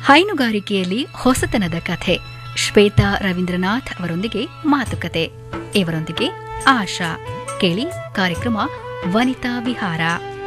ಹೈನುಗಾರಿಕೆಯಲ್ಲಿ ಹೊಸತನದ ಕಥೆ ಶ್ವೇತಾ ರವೀಂದ್ರನಾಥ್ ಅವರೊಂದಿಗೆ ಮಾತುಕತೆ ಇವರೊಂದಿಗೆ ಆಶಾ ಕೇಳಿ ಕಾರ್ಯಕ್ರಮ ವನಿತಾ ವಿಹಾರ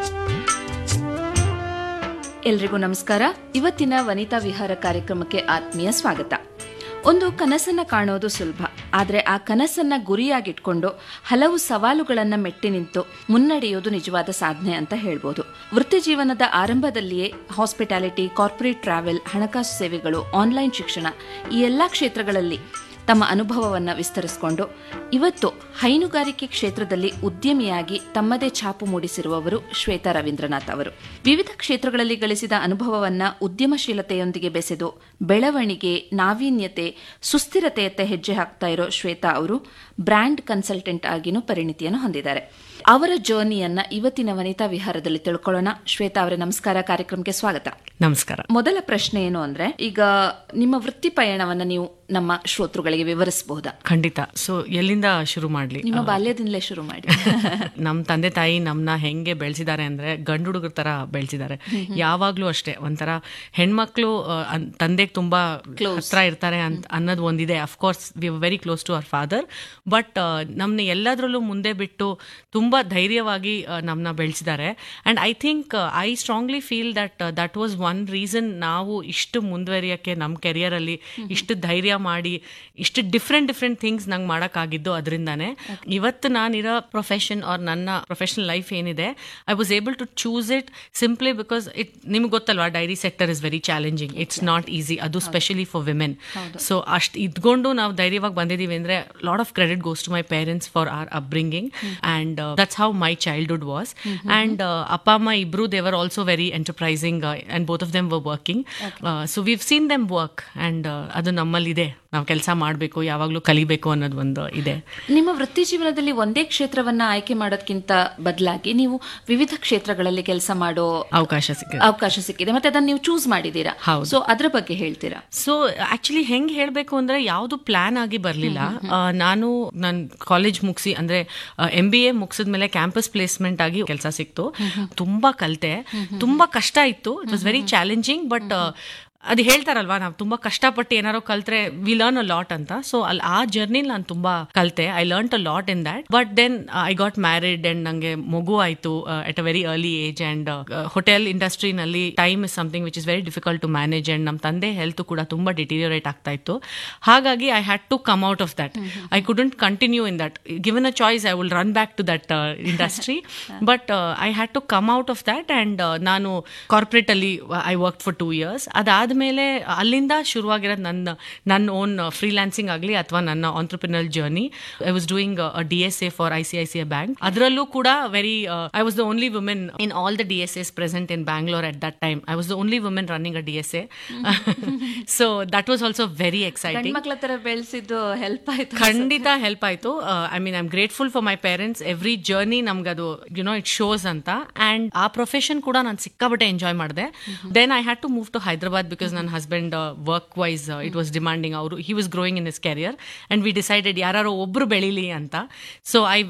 ಎಲ್ರಿಗೂ ನಮಸ್ಕಾರ ಇವತ್ತಿನ ವನಿತಾ ವಿಹಾರ ಕಾರ್ಯಕ್ರಮಕ್ಕೆ ಆತ್ಮೀಯ ಸ್ವಾಗತ ಒಂದು ಕನಸನ್ನ ಕಾಣೋದು ಸುಲಭ ಆದರೆ ಆ ಕನಸನ್ನ ಗುರಿಯಾಗಿಟ್ಕೊಂಡು ಹಲವು ಸವಾಲುಗಳನ್ನ ಮೆಟ್ಟಿ ನಿಂತು ಮುನ್ನಡೆಯೋದು ನಿಜವಾದ ಸಾಧನೆ ಅಂತ ಹೇಳ್ಬೋದು ವೃತ್ತಿ ಜೀವನದ ಆರಂಭದಲ್ಲಿಯೇ ಹಾಸ್ಪಿಟಾಲಿಟಿ ಕಾರ್ಪೊರೇಟ್ ಟ್ರಾವೆಲ್ ಹಣಕಾಸು ಸೇವೆಗಳು ಆನ್ಲೈನ್ ಶಿಕ್ಷಣ ಈ ಎಲ್ಲಾ ಕ್ಷೇತ್ರಗಳಲ್ಲಿ ತಮ್ಮ ಅನುಭವವನ್ನ ವಿಸ್ತರಿಸಿಕೊಂಡು ಇವತ್ತು ಹೈನುಗಾರಿಕೆ ಕ್ಷೇತ್ರದಲ್ಲಿ ಉದ್ಯಮಿಯಾಗಿ ತಮ್ಮದೇ ಛಾಪು ಮೂಡಿಸಿರುವವರು ಶ್ವೇತಾ ರವೀಂದ್ರನಾಥ್ ಅವರು ವಿವಿಧ ಕ್ಷೇತ್ರಗಳಲ್ಲಿ ಗಳಿಸಿದ ಅನುಭವವನ್ನ ಉದ್ಯಮಶೀಲತೆಯೊಂದಿಗೆ ಬೆಸೆದು ಬೆಳವಣಿಗೆ ನಾವೀನ್ಯತೆ ಸುಸ್ಥಿರತೆಯತ್ತ ಹೆಜ್ಜೆ ಹಾಕ್ತಾ ಇರೋ ಶ್ವೇತಾ ಅವರು ಬ್ರ್ಯಾಂಡ್ ಕನ್ಸಲ್ಟೆಂಟ್ ಆಗಿನೂ ಪರಿಣಿತಿಯನ್ನು ಹೊಂದಿದ್ದಾರೆ ಅವರ ಜರ್ನಿಯನ್ನ ಇವತ್ತಿನ ವನಿತಾ ವಿಹಾರದಲ್ಲಿ ತಿಳ್ಕೊಳ್ಳೋಣ ಶ್ವೇತಾ ಅವರೇ ನಮಸ್ಕಾರ ಕಾರ್ಯಕ್ರಮಕ್ಕೆ ಸ್ವಾಗತ ನಮಸ್ಕಾರ ಮೊದಲ ಪ್ರಶ್ನೆ ಏನು ಅಂದ್ರೆ ಈಗ ನಿಮ್ಮ ವೃತ್ತಿ ಪಯಣವನ್ನ ನೀವು ನಮ್ಮ ಶ್ರೋತೃಗಳಿಗೆ ವಿವರಿಸಬಹುದಾ ಖಂಡಿತ ಸೊ ಎಲ್ಲಿಂದ ಶುರು ಮಾಡ್ಲಿ ನಿಮ್ಮ ಬಾಲ್ಯದಿಂದಲೇ ಶುರು ಮಾಡಿ ನಮ್ ತಂದೆ ತಾಯಿ ನಮ್ನ ಹೆಂಗೆ ಬೆಳೆಸಿದ್ದಾರೆ ಅಂದ್ರೆ ಗಂಡು ಹುಡುಗರ ತರ ಬೆಳೆಸಿದ್ದಾರೆ ಯಾವಾಗ್ಲೂ ಅಷ್ಟೇ ಒಂಥರ ಹೆಣ್ಮಕ್ಳು ತಂದೆಗೆ ತುಂಬಾ ಹತ್ರ ಇರ್ತಾರೆ ಅಂತ ಅನ್ನೋದು ಒಂದಿದೆ of course we very close to our father but ನಮ್ನ ಎಲ್ಲದರಲ್ಲೂ ಮುಂದೆ ಬಿಟ್ಟು ತುಂಬಾ ಧೈರ್ಯವಾಗಿ ನಮ್ನ ಬೆಳೆಸಿದ್ದಾರೆ and I think I strongly feel that that was one reason ನಾವು ಇಷ್ಟು ಮುಂದುವರಿಯಕ್ಕೆ ನಮ್ಮ ಕೆರಿಯರ್ ಅಲ್ಲಿ ಇಷ್ಟು ಧೈರ್ಯ ಮಾಡಿ ಇಷ್ಟು ಡಿಫ್ರೆಂಟ್ ಡಿಫ್ರೆಂಟ್ ಥಿಂಗ್ಸ್ ನಂಗೆ ಮಾಡೋಕ್ಕಾಗಿದ್ದು ಅದರಿಂದಾನೆ ಇವತ್ತು ನಾನಿರೋ ಪ್ರೊಫೆಷನ್ ಆರ್ ನನ್ನ ಪ್ರೊಫೆಷನಲ್ ಲೈಫ್ ಏನಿದೆ I was able to choose it simply because it ನಿಮ್ಗೆ ಗೊತ್ತಲ್ವಾ dairy sector is very challenging it's not easy ಅದು ಸ್ಪೆಷಲಿ ಫಾರ್ ವಿಮೆನ್ ಸೊ ಅಷ್ಟು ಇದ್ಕೊಂಡು ನಾವು ಧೈರ್ಯವಾಗಿ ಬಂದಿದ್ದೀವಿ ಅಂದ್ರೆ lot of credit goes to my parents for our upbringing and that's how my childhood was and ಅಪ್ಪ ಅಮ್ಮ ಇಬ್ರು they were also very enterprising and both of them were working so we've seen them work and ಅದು ನಮ್ಮಲ್ಲಿದೆ ನಾವು ಕೆಲಸ ಮಾಡಬೇಕು ಯಾವಾಗಲೂ ಕಲಿಬೇಕು ಅನ್ನೋದು ಒಂದು ಇದೆ ನಿಮ್ಮ ವೃತ್ತಿ ಜೀವನದಲ್ಲಿ ಒಂದೇ ಕ್ಷೇತ್ರವನ್ನ ಆಯ್ಕೆ ಮಾಡೋದಕ್ಕಿಂತ ಬದಲಾಗಿ ನೀವು ವಿವಿಧ ಕ್ಷೇತ್ರಗಳಲ್ಲಿ ಕೆಲಸ ಮಾಡೋ ಅವಕಾಶ ಸಿಕ್ಕಿದೆ ಅವಕಾಶ ಸಿಕ್ಕಿದೆ ಮತ್ತೆ ಅದನ್ನ ನೀವು ಚೂಸ್ ಮಾಡಿದ್ದೀರಾ ಹೌದು. ಸೊ ಅದ್ರ ಬಗ್ಗೆ ಹೇಳ್ತೀರಾ ಸೊ ಆಕ್ಚುಲಿ ಹೆಂಗ್ ಹೇಳ್ಬೇಕು ಅಂದ್ರೆ ಯಾವ್ದು ಪ್ಲಾನ್ ಆಗಿ ಬರ್ಲಿಲ್ಲ ಆ, ನಾನು ನನ್ನ ಕಾಲೇಜ್ ಮುಗಿಸಿ ಅಂದ್ರೆ ಎಂ ಬಿ ಎ ಮುಗಿಸಿದ್ಮೇಲೆ ಕ್ಯಾಂಪಸ್ ಪ್ಲೇಸ್ಮೆಂಟ್ ಆಗಿ ಕೆಲಸ ಸಿಕ್ತು ತುಂಬಾ ಕಲಿತೆ ತುಂಬಾ ಕಷ್ಟ ಇತ್ತು it was very challenging but ಅದು ಹೇಳ್ತಾರಲ್ವಾ ನಾವು ತುಂಬಾ ಕಷ್ಟಪಟ್ಟು ಏನಾರೋ ಕಲ್ತ್ರೆ ವಿ ಲರ್ನ್ ಅ ಲಾಟ್ ಅಂತ ಸೊ ಅಲ್ಲಿ ಆ ಜರ್ನಿಲಿ ನಾನು ತುಂಬಾ ಕಲಿತೆ I learn a lot in that but then I got married and ನಂಗೆ ಮಗು ಆಯ್ತು at a very early age and hotel ಇಂಡಸ್ಟ್ರಿನಲ್ಲಿ time is something which is very difficult to manage and ನಮ್ಮ ತಂದೆ ಹೆಲ್ತ್ ಕೂಡ ತುಂಬಾ ಡಿಟೀರಿಯರೇಟ್ ಆಗ್ತಾ ಇತ್ತು ಹಾಗಾಗಿ I had to come out of that I couldn't continue in that given a choice I will run back to that industry but I had to come out of that and ನಾನು corporate ಅಲ್ಲಿ I work for two years ಅದಾದ್ಮೇಲೆ ಅಲ್ಲಿಂದ ಶುರುವಾಗಿರೋದು ನನ್ನ ನನ್ನ own freelancing ಆಗಲಿ ಅಥವಾ ನನ್ನ entrepreneurial journey I was doing D S A for I C I C I bank ಅದರಲ್ಲೂ ಕೂಡ very I was the only women in all the D S S present in Bangalore at that time I was the only women running a D S A so that was also very exciting ಮಕ್ಕಳ ತರ ಬೆಳೆಸಿದ್ದು help ಆಯ್ತು ಖಂಡಿತ help ಆಯ್ತು I mean I'm grateful for my parents every journey ನಮ್ಗೆ ಅದು you know it shows ಅಂತ and ಆ ಪ್ರೊಫೆಷನ್ ಕೂಡ ನಾನು ಸಿಕ್ಕಾಬಟ್ಟೆ ಎಂಜಾಯ್ ಮಾಡಿದೆ then I had to move to Hyderabad because ನನ್ನ husband work wise it was demanding ಅವರು he was growing in his career and we decided ಯಾರು ಒಬ್ರು ಬೆಳೀಲಿ ಅಂತ ಸೊ ಐ